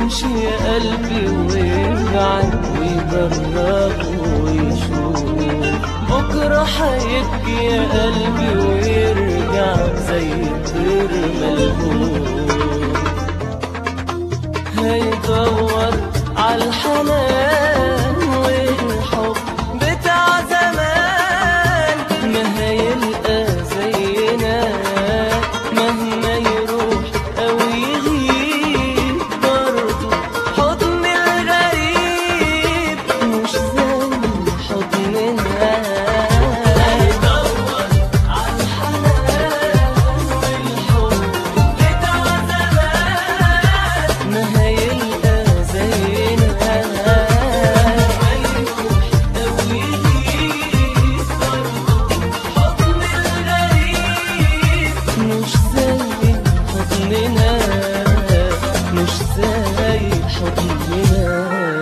يمشي يا قلبي ويبعد ويجرب ويشوف بكرة هيبكي يا قلبي ويرجع زي الطير ملهوف هيدور عالحنان والحب بتاع زمان ما هيلقى زينا مهما يروح أو يغيب برضه حضن الغريب مش زي حضننا هيدور عالحنان والحب بتاع زمان ما هيلقى زينا ما يروح أو يغيب برضه حضن الغريب مش زي حضننا مش زي حضننا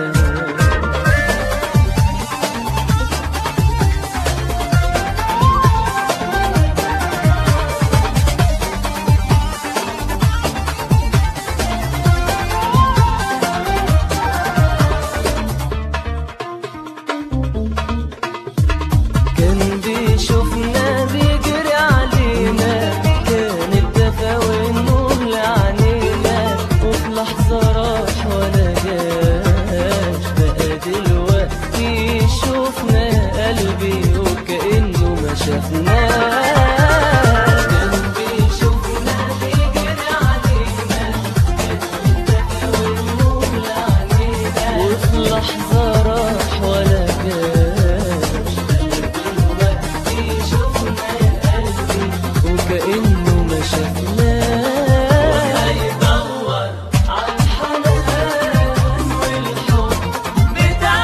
كان بيشوفنا بيجري علينا كان الدفا والنور لعنينا وفي لحظة راح ولا جاش بقى دلوقتي يشوفنا قلبي وكأنه ما شافناش كان بيشوفنا بيجري علينا كان الدفا والنور لعنينا وفي لحظة راح ولا جاش دلوقتي شفنا قلبي وكأنه ما شافناش هيدور عالحنان والحب بتاع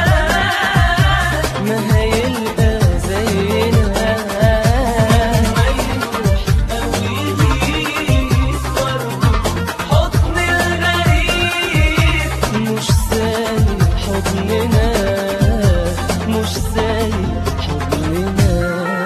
زمان ما هيلقى زينا ما يروح أو يغيب برضه حضن الغريب مش زي حضننا مش زي حضننا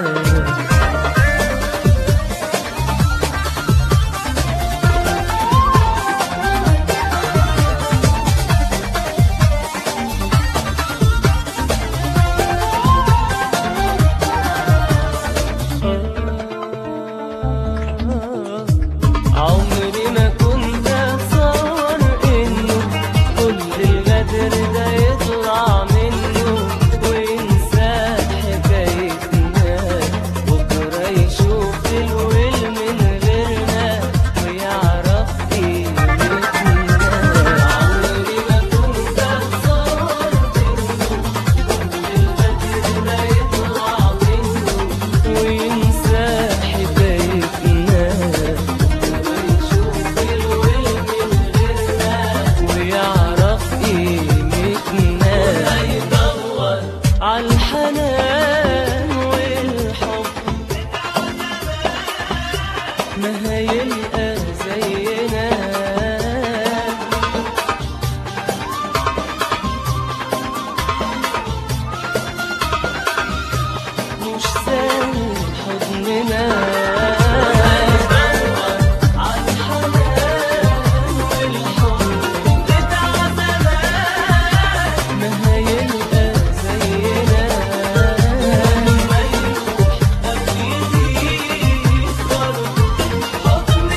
عمري ما كنت اتصور انه كل الغدر ده يطلع منه وينسى حكايتنا بكره يشوف الويل من غيرنا ويعرف قيمتنا عمري ما كنت اتصور انه كل الغدر ده يطلع منه وينسى حكايتنا ويشوف الويل من غيرنا ويعرف قيمتنا هيدور عالحنان والحب ما هيلقى زينا مش زي حضننا عالحنان والحب بتاع زمان ما هيلقى زينا ما يروح أو يغيب برضه حضن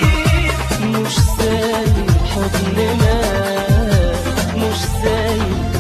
الغريب مش زي حضننا مش زي